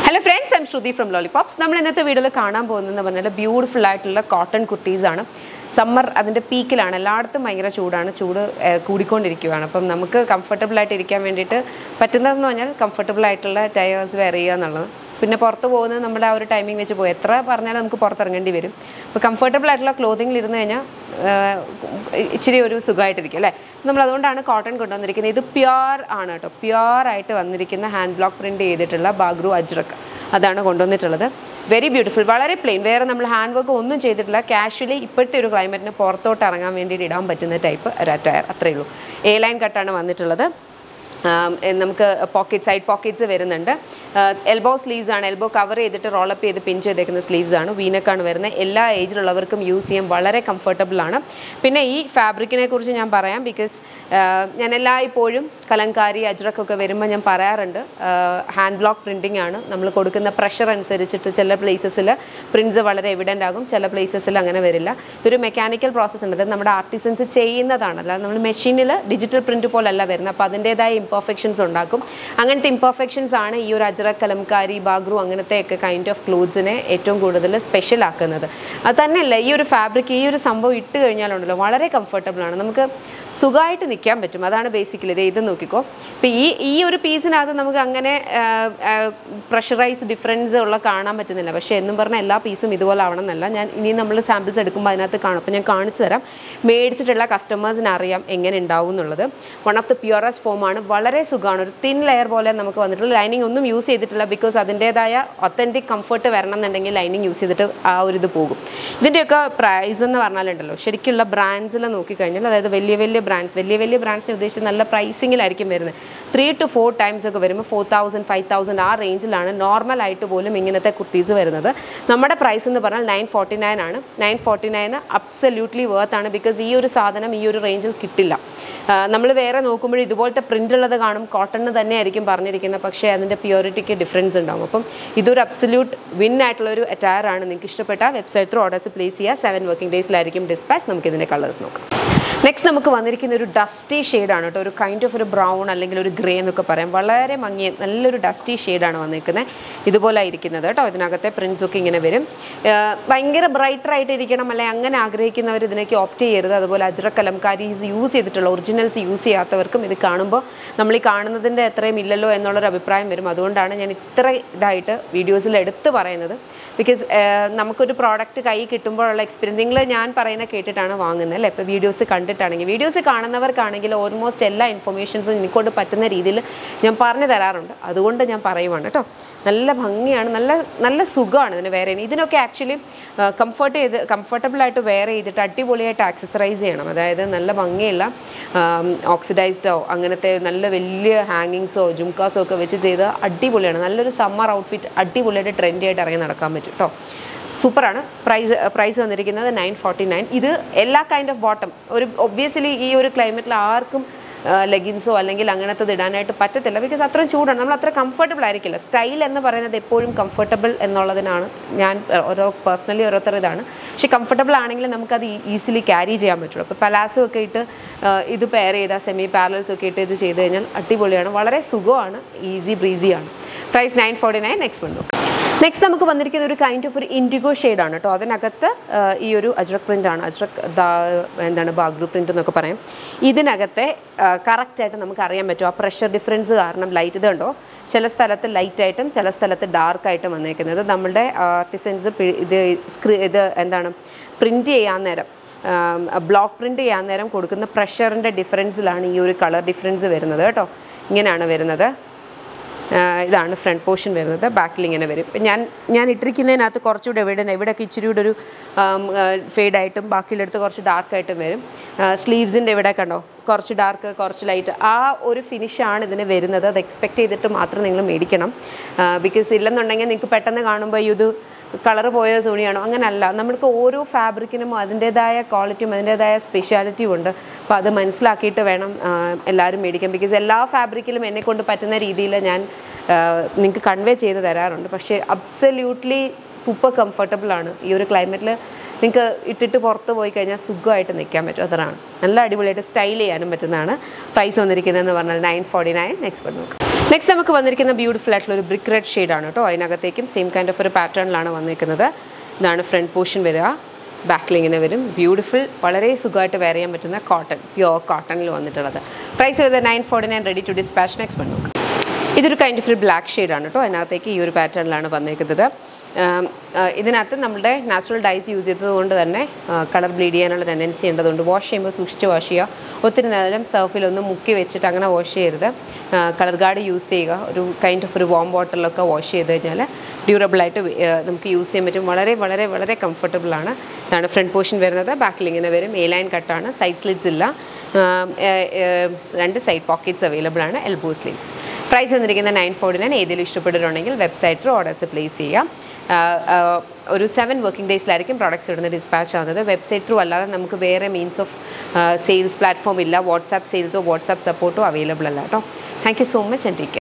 hello friends I'm Shruti from lollipops നമ്മൾ ഇന്നത്തെ വീഡിയോയിൽ കാണാൻ പോകുന്നതെന്ന് പറഞ്ഞാൽ ബ്യൂട്ടിഫുൾ ആയിട്ടുള്ള കോട്ടൺ കുർത്തീസാണ് സമ്മർ അതിൻ്റെ പീക്കിലാണ് എല്ലായിടത്തും ഭയങ്കര ചൂടാണ് ചൂട് ഏഹ്, കൂടിക്കൊണ്ടിരിക്കുകയാണ് അപ്പം നമുക്ക് കംഫർട്ടബിൾ ആയിട്ട് ഇരിക്കാൻ വേണ്ടിയിട്ട് പറ്റുന്നതെന്ന് പറഞ്ഞാൽ കംഫർട്ടബിൾ ആയിട്ടുള്ള ടയേഴ്സ് വെയർ ചെയ്യുക എന്നുള്ളത് പിന്നെ പുറത്ത് പോകുന്നത് നമ്മുടെ ആ ഒരു ടൈമിംഗ് വെച്ച് പോകും എത്ര പറഞ്ഞാലും നമുക്ക് പുറത്തിറങ്ങേണ്ടി വരും അപ്പോൾ കംഫർട്ടബിൾ ആയിട്ടുള്ള ക്ലോത്തിങ്ങിൽ ഇരുന്ന് കഴിഞ്ഞാൽ ആഹ്, ഇച്ചിരി ഒരു സുഖമായിട്ടിരിക്കും അല്ലേ നമ്മൾ അതുകൊണ്ടാണ് കോട്ടൺ കൊണ്ടുവന്നിരിക്കുന്നത് ഇത് പ്യുവർ ആണ് കേട്ടോ പ്യുവർ ആയിട്ട് വന്നിരിക്കുന്ന ഹാൻഡ് ബ്ലോക്ക് പ്രിൻറ്റ് ചെയ്തിട്ടുള്ള ബാഗ്രു അജ്രക്ക് അതാണ് കൊണ്ടുവന്നിട്ടുള്ളത് വെരി ബ്യൂട്ടിഫുൾ വളരെ പ്ലെയിൻ വേറെ നമ്മൾ ഹാൻഡ് വർക്ക് ഒന്നും ചെയ്തിട്ടില്ല കാഷ്വലി ഇപ്പോഴത്തെ ഒരു ക്ലൈമറ്റിന് പുറത്തോട്ട് ഇറങ്ങാൻ വേണ്ടിയിട്ട് ഇടാൻ പറ്റുന്ന ടൈപ്പ് ഒരു അറ്റയർ അത്രയേ ഉള്ളൂ എ ലൈൻ കട്ടാണ് വന്നിട്ടുള്ളത് ആം, എ- നമുക്ക് പോക്കറ്റ് സൈഡ് പോക്കറ്റ്സ് വരുന്നുണ്ട് എൽബോ സ്ലീവ്സ് ആണ് എൽബോ കവർ ചെയ്തിട്ട് റോളപ്പ് ചെയ്ത് പിൻ ചെയ്തേക്കുന്ന സ്ലീവ്സ് ആണ് വീനക്കാണ് വരുന്നത് എല്ലാ ഏജിലുള്ളവർക്കും യൂസ് ചെയ്യാൻ വളരെ കംഫർട്ടബിൾ ആണ് പിന്നെ ഈ ഫാബ്രിക്കിനെ കുറിച്ച് ഞാൻ പറയാം ബിക്കോസ് ഞാൻ എല്ലായ്പ്പോഴും കലങ്കാരി അജ്രക്കൊക്കെ വരുമ്പോൾ ഞാൻ പറയാറുണ്ട് ഹാൻഡ് ബ്ലോക്ക് പ്രിൻറ്റിംഗ് ആണ് നമ്മൾ കൊടുക്കുന്ന പ്രഷർ അനുസരിച്ചിട്ട് ചില പ്ലേസസിൽ പ്രിൻറ്റ്സ് വളരെ എവിഡൻ്റ് ആകും ചില പ്ലേസസിൽ അങ്ങനെ വരില്ല ഇതൊരു മെക്കാനിക്കൽ പ്രോസസ്സ് ഉണ്ട് അത് നമ്മുടെ ആർട്ടിസൻസ് ചെയ്യുന്നതാണ് അല്ലാതെ നമ്മൾ മെഷീനിൽ ഡിജിറ്റൽ പ്രിൻറ്റ് പോലല്ല വരുന്നത് അപ്പോൾ അതിൻ്റേതായ ഇംപെർഫെക്ഷൻസ് ഉണ്ടാക്കും അങ്ങനത്തെ ഇംപെർഫെക്ഷൻസ് ആണ് ഈ ഒരു അജ്രക് കലംകാരി ബാഗ്രു അങ്ങനത്തെ ഒക്കെ കൈൻഡ് ഓഫ് ക്ലോത്ത്സിനെ ഏറ്റവും കൂടുതൽ സ്പെഷ്യൽ ആക്കുന്നത് അത് തന്നെയല്ല ഈ ഒരു ഫാബ്രിക് ഈ ഒരു സംഭവം ഇട്ട് കഴിഞ്ഞാലുണ്ടല്ലോ വളരെ കംഫർട്ടബിൾ ആണ് നമുക്ക് സുഖമായിട്ട് നിൽക്കാൻ പറ്റും അതാണ് ബേസിക്കലി ഇത് ഇത് നോക്കിക്കോ ഇപ്പോൾ ഈ ഈ ഒരു പീസിനകത്ത് നമുക്ക് അങ്ങനെ പ്രഷറൈസ് ഡിഫറൻസ് ഉള്ള കാണാൻ പറ്റുന്നില്ല പക്ഷേ എന്നും പറഞ്ഞാൽ എല്ലാ പീസും ഇതുപോലെ ആവണം എന്നല്ല ഞാൻ ഇനി നമ്മൾ സാമ്പിൾസ് എടുക്കുമ്പോൾ അതിനകത്ത് കാണും അപ്പോൾ ഞാൻ കാണിച്ചു തരാം മേടിച്ചിട്ടുള്ള കസ്റ്റമേഴ്സിന് അറിയാം എങ്ങനെ ഉണ്ടാവും എന്നുള്ളത് വൺ ഓഫ് ദ പ്യുവറസ്റ്റ് ഫോമാണ് വളരെ സുഖമാണ് ഒരു തിൻ ലെയർ പോലെ നമുക്ക് വന്നിട്ടുള്ള ലൈനിങ് ഒന്നും യൂസ് ചെയ്തിട്ടില്ല ബിക്കോസ് അതിൻ്റേതായ ഒത്തൻറ്റിക് കംഫർട്ട് വരണം എന്നുണ്ടെങ്കിൽ ലൈനിങ് യൂസ് ചെയ്തിട്ട് ആ ഒരു ഇത് പോകും ഇതിൻ്റെയൊക്കെ പ്രൈസ് എന്ന് പറഞ്ഞാലുണ്ടല്ലോ ശരിക്കുള്ള ബ്രാൻഡ്സിൽ നോക്കിക്കഴിഞ്ഞാൽ അതായത് വലിയ വലിയ ബ്രാൻഡ്സ് വലിയ വലിയ ബ്രാൻഡ്സിനെ ഉദ്ദേശിച്ച് നല്ല പ്രൈസിങ്ങിലായിരിക്കും വരുന്നത് ത്രീ ടു ഫോർ ടൈംസ് ഒക്കെ വരുമ്പോൾ ഫോർ തൗസൻഡ് ഫൈവ് തൗസൻഡ് ആ റേഞ്ചിലാണ് നോർമൽ ആയിട്ട് പോലും ഇങ്ങനത്തെ കുർത്തീസ് വരുന്നത് നമ്മുടെ പ്രൈസ് എന്ന് പറഞ്ഞാൽ നയൻ ഫോർട്ടി നയൻ ആണ് nine forty nine absolutely worth ആണ് ബിക്കോസ് ഈ ഒരു സാധനം ഈ ഒരു റേഞ്ചിൽ കിട്ടില്ല നമ്മൾ വേറെ നോക്കുമ്പോൾ ഇതുപോലത്തെ പ്രിൻ്റ് ഉള്ളത് കാണും കോട്ടണിന് തന്നെ ആയിരിക്കും പറഞ്ഞിരിക്കുന്നത് പക്ഷേ അതിൻ്റെ പ്യൂരിറ്റിക്ക് ഡിഫറൻസ് ഉണ്ടാവും അപ്പം ഇതൊരു അബ്സല്യൂട്ട് വിൻ ആയിട്ടുള്ള ഒരു അറ്റയർ ആണ് നിങ്ങൾക്ക് ഇഷ്ടപ്പെട്ട വെബ്സൈറ്റ് ത്രൂ ഓർഡേഴ്സ് പ്ലേസ് ചെയ്യുക സെവൻ വർക്കിംഗ് ഡേയ്സിലായിരിക്കും ഡിസ്പാച്ച് നമുക്ക് ഇതിൻ്റെ കളേഴ്സ് നോക്കാം നെക്സ്റ്റ് നമുക്ക് വന്നിരിക്കുന്ന ഒരു ഡസ്റ്റി ഷെയ്ഡാണ് കേട്ടോ ഒരു കൈൻഡ് ഓഫ് ഒരു ബ്രൗൺ അല്ലെങ്കിൽ ഒരു ഗ്രേ എന്നൊക്കെ പറയാം വളരെ മങ്ങിയ നല്ലൊരു ഡസ്റ്റി ഷെയ്ഡാണ് വന്നിരിക്കുന്നത് ഇതുപോലെ ഇരിക്കുന്നത് കേട്ടോ ഇതിനകത്തെ പ്രിൻസ് ഒക്കെ ഇങ്ങനെ വരും ആഹ് ഭയങ്കര ബ്രൈറ്റർ ആയിട്ട് ഇരിക്കണം അല്ലെ അങ്ങനെ ആഗ്രഹിക്കുന്നവർ ഇതിനേക്ക് ഓപ്റ്റ് ചെയ്യരുത് അതുപോലെ അജ്ര കലംകാരീസ് യൂസ് ചെയ്തിട്ടുള്ള ഒറിജിനൽസ് യൂസ് ചെയ്യാത്തവർക്കും ഇത് കാണുമ്പോൾ നമ്മൾ ഈ കാണുന്നതിൻ്റെ എത്രയും ഇല്ലല്ലോ എന്നുള്ളൊരു അഭിപ്രായം വരും അതുകൊണ്ടാണ് ഞാൻ ഇത്ര ഇതായിട്ട് വീഡിയോസിൽ എടുത്ത് പറയുന്നത് ബിക്കോസ് നമുക്കൊരു പ്രോഡക്റ്റ് കൈ കിട്ടുമ്പോഴുള്ള എക്സ്പീരിയൻസ് നിങ്ങൾ ഞാൻ പറയുന്ന കേട്ടിട്ടാണ് വാങ്ങുന്നത് അല്ലേ ഇപ്പോൾ വീഡിയോസ് കണ്ടിട്ടാണെങ്കിൽ വീഡിയോസ് കാണുന്നവർക്കാണെങ്കിൽ ഓൾമോസ്റ്റ് എല്ലാ ഇൻഫർമേഷൻസും എനിക്കൊണ്ട് പറ്റുന്ന രീതിയിൽ ഞാൻ പറഞ്ഞു തരാറുണ്ട് അതുകൊണ്ട് ഞാൻ പറയുവാണ് കേട്ടോ നല്ല ഭംഗിയാണ് നല്ല നല്ല സുഖമാണ് ഇതിന് വേറെ ഇതിനൊക്കെ ആക്ച്വലി കംഫർട്ട് ചെയ്ത് കംഫർട്ടബിൾ ആയിട്ട് വെയർ ചെയ്തിട്ട് അടിപൊളിയായിട്ട് ആക്സസറൈസ് ചെയ്യണം അതായത് നല്ല ഭംഗിയുള്ള ഓക്സിഡൈസ്ഡോ അങ്ങനത്തെ നല്ല വലിയ ഹാങ്ങിങ്സോ ജുംകാസോ ഒക്കെ വെച്ച് ചെയ്ത് അടിപൊളിയാണ് നല്ലൊരു സമ്മർ ഔട്ട്ഫിറ്റ് അടിപൊളിയായിട്ട് ട്രെൻഡി ആയിട്ട് ഇറങ്ങി നടക്കാൻ പറ്റും കേട്ടോ സൂപ്പറാണ് പ്രൈസ് പ്രൈസ് വന്നിരിക്കുന്നത് നയൻ ഫോർട്ടി നയൻ ഇത് എല്ലാ കൈൻഡ് ഓഫ് ബോട്ടം ഒരു ഒബ്വിയസ്ലി ഈ ഒരു ക്ലൈമറ്റിൽ ആർക്കും ലെഗിൻസോ അല്ലെങ്കിൽ അങ്ങനത്തെ ഇടാനായിട്ട് പറ്റത്തില്ല ബിക്കോസ് അത്രയും ചൂടാണ് നമ്മൾ അത്ര കംഫർട്ടബിൾ ആയിരിക്കില്ല സ്റ്റൈൽ എന്ന് പറയുന്നത് എപ്പോഴും കംഫർട്ടബിൾ എന്നുള്ളതിനാണ് ഞാൻ ഏഹ്, ഓരോ പേഴ്സണലി ഓരോരുത്തർ ഇതാണ് പക്ഷെ കംഫർട്ടബിൾ ആണെങ്കിൽ നമുക്കത് ഈസിലി ക്യാരി ചെയ്യാൻ പറ്റുള്ളൂ അപ്പോൾ പലാസോ ഒക്കെ ഇട്ട് ഏഹ്, ഇത് പെയർ ചെയ്താൽ സെമി പാരൽസ് ഒക്കെ ഇട്ട് ഇത് ചെയ്ത് കഴിഞ്ഞാൽ അടിപൊളിയാണ് വളരെ സുഖമാണ് ഈസി ബ്രീസിയാണ് price nine forty nine next വന്നു നെക്സ്റ്റ് നമുക്ക് വന്നിരിക്കുന്ന ഒരു കൈൻഡ് ഓഫ് ഒരു ഇൻഡിഗോ ഷെയ്ഡാണ് കേട്ടോ അതിനകത്ത് ആ, ഈ ഒരു അജ്രക് പ്രിൻ്റ് ആണ് അജ്രക് ദാ- എന്താണ് ബാഗ്രു പ്രിൻ്റ് എന്നൊക്കെ പറയും ഇതിനകത്തെ കറക്റ്റായിട്ട് നമുക്ക് അറിയാൻ പറ്റും ആ പ്രഷർ ഡിഫറൻസ് കാരണം ലൈറ്റ് ഇതുണ്ടോ ചില സ്ഥലത്ത് ലൈറ്റായിട്ടും ചില സ്ഥലത്ത് ഡാർക്കായിട്ടും വന്നേക്കുന്നത് നമ്മുടെ ആർട്ടിസൻസ് ഇത് സ്ക്രീ ഇത് എന്താണ് പ്രിൻറ്റ് ചെയ്യാൻ നേരം ബ്ലോക്ക് പ്രിൻറ്റ് ചെയ്യാൻ നേരം കൊടുക്കുന്ന പ്രഷറിൻ്റെ ഡിഫറൻസിലാണ് ഈ ഒരു കളർ ഡിഫറൻസ് വരുന്നത് കേട്ടോ ഇങ്ങനെയാണ് വരുന്നത് ആഹ് ഇതാണ് ഫ്രണ്ട് പോർഷൻ വരുന്നത് ബാക്കിൽ ഇങ്ങനെ വരും ഇപ്പം ഞാൻ ഞാൻ ഇട്ടിരിക്കുന്നതിനകത്ത് കുറച്ചുകൂടെ എവിടെ എവിടെയൊക്കെ ഇച്ചിരി കൂടെ ഒരു ഫെയ്ഡായിട്ടും ബാക്കിയിലെടുത്ത് കുറച്ച് ഡാർക്കായിട്ടും വരും സ്ലീവ്സിൻ്റെ ഇവിടെ കണ്ടോ കുറച്ച് ഡാർക്ക് കുറച്ച് ലൈറ്റ് ആ ഒരു ഫിനിഷാണ് ഇതിന് വരുന്നത് അത് എക്സ്പെക്റ്റ് ചെയ്തിട്ട് മാത്രം നിങ്ങൾ മേടിക്കണം ബിക്കോസ് ഇല്ലെന്നുണ്ടെങ്കിൽ നിങ്ങൾക്ക് പെട്ടെന്ന് കാണുമ്പോൾ ഇത് കളർ പോയ തുണിയാണോ അങ്ങനല്ല നമ്മൾക്ക് ഓരോ ഫാബ്രിക്കിനും അതിൻ്റേതായ ക്വാളിറ്റിയും അതിൻ്റേതായ സ്പെഷ്യാലിറ്റിയും ഉണ്ട് അപ്പോൾ അത് മനസ്സിലാക്കിയിട്ട് വേണം ആ, എല്ലാവരും മേടിക്കാൻ ബിക്കോസ് എല്ലാ ഫാബ്രിക്കിലും എന്നെ കൊണ്ട് പറ്റുന്ന രീതിയിൽ ഞാൻ നിങ്ങൾക്ക് കൺവേ ചെയ്ത് തരാറുണ്ട് പക്ഷേ അബ്സല്യൂട്ട്ലി സൂപ്പർ കംഫർട്ടബിൾ ആണ് ഈ ഒരു ക്ലൈമറ്റിൽ നിങ്ങൾക്ക് ഇട്ടിട്ട് പുറത്ത് പോയി കഴിഞ്ഞാൽ സുഖമായിട്ട് നിൽക്കാൻ പറ്റും അതാണ് നല്ല അടിപൊളിയായിട്ട് സ്റ്റൈൽ ചെയ്യാനും പറ്റുന്നതാണ് പ്രൈസ് വന്നിരിക്കുന്നതെന്ന് പറഞ്ഞാൽ നയൻ ഫോർട്ടി നയൻ നെക്സ്റ്റ് നോക്കാം നെക്സ്റ്റ് നമുക്ക് വന്നിരിക്കുന്ന ബ്യൂട്ടിഫുൾ ആയിട്ടുള്ള ഒരു ബ്രിക്ക് റെഡ് ഷെയ്ഡാണ് കേട്ടോ അതിനകത്തേക്കും സെയിം കൈൻഡ് ഓഫ് ഒരു പാറ്റേണിലാണ് വന്നിരിക്കുന്നത് ഇതാണ് ഫ്രണ്ട് പോർഷൻ വരിക ബാക്കിൽ ഇങ്ങനെ വരും ബ്യൂട്ടിഫുൾ വളരെ സുഖമായിട്ട് വെയർ ചെയ്യാൻ പറ്റുന്ന കോട്ടൺ പ്യുവർ കോട്ടണിൽ വന്നിട്ടുള്ളത് പ്രൈസ് വരുന്നത് nine forty nine ready to dispatch next one നോക്കാം ഇതൊരു കൈൻഡ് ഓഫ് ഒരു ബ്ലാക്ക് ഷെയ്ഡാണ് കേട്ടോ അതിനകത്തേക്ക് ഈ ഒരു പാറ്റേണിലാണ് വന്നിരിക്കുന്നത് ആം, ആ, ഇതിനകത്ത് നമ്മുടെ നാച്ചുറൽ ഡൈസ് യൂസ് ചെയ്തത് കൊണ്ട് തന്നെ കളർ ബ്ലീഡ് ചെയ്യാനുള്ള ടെൻഡൻസി ഉണ്ടതുകൊണ്ട് വാഷ് ചെയ്യുമ്പോൾ സൂക്ഷിച്ച് വാഷ് ചെയ്യുക ഒത്തിരി നേരം സർഫിലൊന്നും മുക്കി വെച്ചിട്ട് അങ്ങനെ വാഷ് ചെയ്യരുത് കളർ ഗാർഡ് യൂസ് ചെയ്യുക ഒരു കൈൻഡ് ഓഫ് ഒരു വാം വാട്ടറിലൊക്കെ വാഷ് ചെയ്ത് കഴിഞ്ഞാൽ ഡ്യൂറബിളായിട്ട് നമുക്ക് യൂസ് ചെയ്യാൻ പറ്റും വളരെ വളരെ വളരെ കംഫർട്ടബിൾ ആണ് ഇതാണ് ഫ്രണ്ട് പോർഷൻ വരുന്നത് ബാക്കിൽ ഇങ്ങനെ വരും എ ലൈൻ കട്ടാണ് സൈഡ് സ്ലിറ്റ്സ് ഇല്ല ആം, ഏ, ഏ, രണ്ട് സൈഡ് പോക്കറ്റ്സ് അവൈലബിൾ ആണ് എൽബോ സ്ലീവ്സ് പ്രൈസ് വന്നിരിക്കുന്ന നയൻ ഫോർട്ടി നയൻ ഏതെങ്കിലും ഇഷ്ടപ്പെട്ടിട്ടുണ്ടെങ്കിൽ വെബ്സൈറ്റിൽ ഓർഡേഴ്സ് പ്ലേസ് ചെയ്യാം ആ, ആ, ഒരു സെവൻ വർക്കിംഗ് ഡേയ്സിലായിരിക്കും പ്രോഡക്റ്റ്സ് ഇവിടുന്ന് ഡിസ്പാച്ച് ആവുന്നത് വെബ്സൈറ്റ് ത്രൂ അല്ലാതെ നമുക്ക് വേറെ മീൻസ് ഓഫ് സെയിൽസ് പ്ലാറ്റ്ഫോം ഇല്ല വാട്സാപ്പ് സെയിൽസോ വാട്സാപ്പ് സപ്പോർട്ടോ അവൈലബിൾ അല്ല കേട്ടോ thank you so much and take care